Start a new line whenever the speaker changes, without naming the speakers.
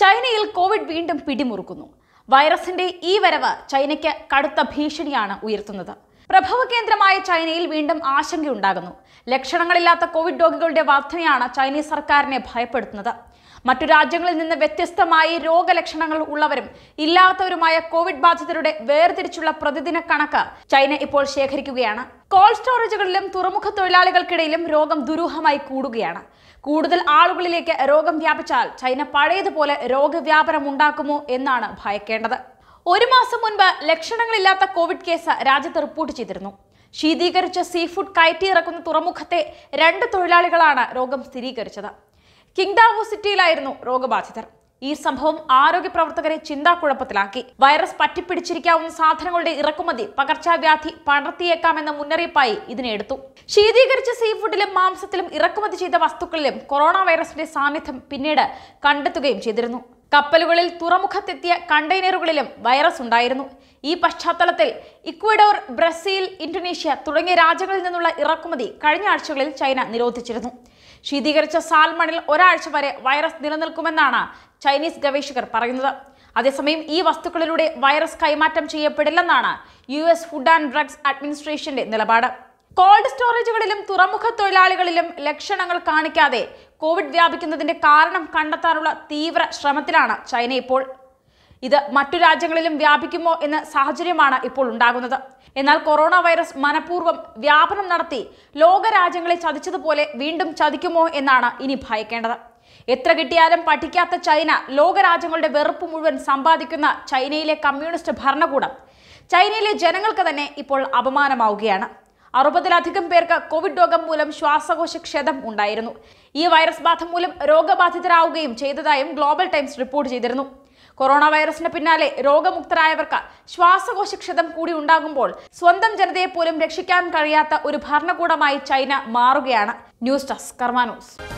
ചൈനയിൽ കോവിഡ് വീണ്ടും പിടിമുറുക്കുന്നു വൈറസിന്റെ ഈ വരവ് ചൈനയ്ക്ക് കടുത്ത ഭീഷണിയാണ് ഉയർത്തുന്നത് പ്രഭവ കേന്ദ്രമായ ചൈനയിൽ വീണ്ടും ആശങ്കയുണ്ടാകുന്നു ലക്ഷണങ്ങളില്ലാത്ത കോവിഡ് രോഗികളുടെ വർധനയാണ് ചൈനീസ് സർക്കാരിനെ ഭയപ്പെടുത്തുന്നത് മറ്റു രാജ്യങ്ങളിൽ നിന്ന് വ്യത്യസ്തമായി രോഗലക്ഷണങ്ങൾ ഉള്ളവരും ഇല്ലാത്തവരുമായ കോവിഡ് ബാധിതരുടെ വേർതിരിച്ചുള്ള പ്രതിദിന കണക്ക് ചൈന ഇപ്പോൾ ശേഖരിക്കുകയാണ് കോൾഡ് സ്റ്റോറേജുകളിലും തുറമുഖ തൊഴിലാളികൾക്കിടയിലും രോഗം ദുരൂഹമായി കൂടുകയാണ് കൂടുതൽ ആളുകളിലേക്ക് രോഗം വ്യാപിച്ചാൽ ചൈന പഴയതുപോലെ രോഗവ്യാപനം ഉണ്ടാക്കുമോ എന്നാണ് ഭയക്കേണ്ടത് ഒരു മാസം മുൻപ് ലക്ഷണങ്ങളില്ലാത്ത കോവിഡ് കേസ് രാജ്യത്ത് റിപ്പോർട്ട് ചെയ്തിരുന്നു ശീതീകരിച്ച സീ ഫുഡ് കയറ്റി ഇറക്കുന്ന തുറമുഖത്തെ രണ്ട് തൊഴിലാളികളാണ് രോഗം സ്ഥിരീകരിച്ചത് കിങ്ഡാവോ സിറ്റിയിലായിരുന്നു രോഗബാധിതർ ഈ സംഭവം ആരോഗ്യ പ്രവർത്തകരെ ചിന്താക്കുഴപ്പത്തിലാക്കി വൈറസ് പറ്റിപ്പിടിച്ചിരിക്കാവുന്ന സാധനങ്ങളുടെ ഇറക്കുമതി പകർച്ചവ്യാധി പടർത്തിയേക്കാമെന്ന മുന്നറിയിപ്പായി ഇതിനെ എടുത്തു ശീതീകരിച്ച സീ ഫുഡിലും മാംസത്തിലും ഇറക്കുമതി ചെയ്ത വസ്തുക്കളിലും കൊറോണ വൈറസിന്റെ സാന്നിധ്യം പിന്നീട് കണ്ടെത്തുകയും ചെയ്തിരുന്നു കപ്പലുകളിൽ തുറമുഖത്തെത്തിയ കണ്ടെയ്നറുകളിലും വൈറസ് ഉണ്ടായിരുന്നു ഈ പശ്ചാത്തലത്തിൽ ഇക്വഡോർ ബ്രസീൽ ഇന്തോനേഷ്യ തുടങ്ങിയ രാജ്യങ്ങളിൽ നിന്നുള്ള ഇറക്കുമതി കഴിഞ്ഞ ആഴ്ചകളിൽ ചൈന നിരോധിച്ചിരുന്നു ശീതീകരിച്ച സാൽമണിൽ ഒരാഴ്ച വരെ വൈറസ് നിലനിൽക്കുമെന്നാണ് ചൈനീസ് ഗവേഷകർ പറയുന്നത് അതേസമയം ഈ വസ്തുക്കളിലൂടെ വൈറസ് കൈമാറ്റം ചെയ്യപ്പെടില്ലെന്നാണ് U S food and drugs അഡ്മിനിസ്ട്രേഷന്റെ നിലപാട് കോൾഡ് സ്റ്റോറേജുകളിലും തുറമുഖ തൊഴിലാളികളിലും ലക്ഷണങ്ങൾ കാണിക്കാതെ കോവിഡ് വ്യാപിക്കുന്നതിന്റെ കാരണം കണ്ടെത്താനുള്ള തീവ്ര ശ്രമത്തിലാണ് ചൈന ഇപ്പോൾ ഇത് മറ്റു രാജ്യങ്ങളിലും വ്യാപിക്കുമോ എന്ന സാഹചര്യമാണ് ഇപ്പോൾ ഉണ്ടാകുന്നത് എന്നാൽ കൊറോണ വൈറസ് മനഃപൂർവ്വം വ്യാപനം നടത്തി ലോക രാജ്യങ്ങളെ ചതിച്ചതുപോലെ വീണ്ടും ചതിക്കുമോ എന്നാണ് ഇനി ഭയക്കേണ്ടത് എത്ര കിട്ടിയാലും പഠിക്കാത്ത ചൈന ലോകരാജ്യങ്ങളുടെ വെറുപ്പ് മുഴുവൻ സമ്പാദിക്കുന്ന ചൈനയിലെ കമ്മ്യൂണിസ്റ്റ് ഭരണകൂടം ചൈനയിലെ ജനങ്ങൾക്ക് തന്നെ ഇപ്പോൾ അപമാനമാവുകയാണ് അറുപതിലധികം പേർക്ക് കോവിഡ് രോഗം മൂലം ശ്വാസകോശ ക്ഷതം ഉണ്ടായിരുന്നു ഈ വൈറസ് ബാധ മൂലം രോഗബാധിതരാവുകയും ചെയ്തതായും ഗ്ലോബൽ ടൈംസ് റിപ്പോർട്ട് ചെയ്തിരുന്നു കൊറോണ വൈറസിന് പിന്നാലെ രോഗമുക്തരായവർക്ക് ശ്വാസകോശ ക്ഷതം കൂടി ഉണ്ടാകുമ്പോൾ സ്വന്തം ജനതയെ പോലും രക്ഷിക്കാൻ കഴിയാത്ത ഒരു ഭരണകൂടമായി ചൈന മാറുകയാണ് ന്യൂസ് ഡെസ്ക് കർമാ ന്യൂസ്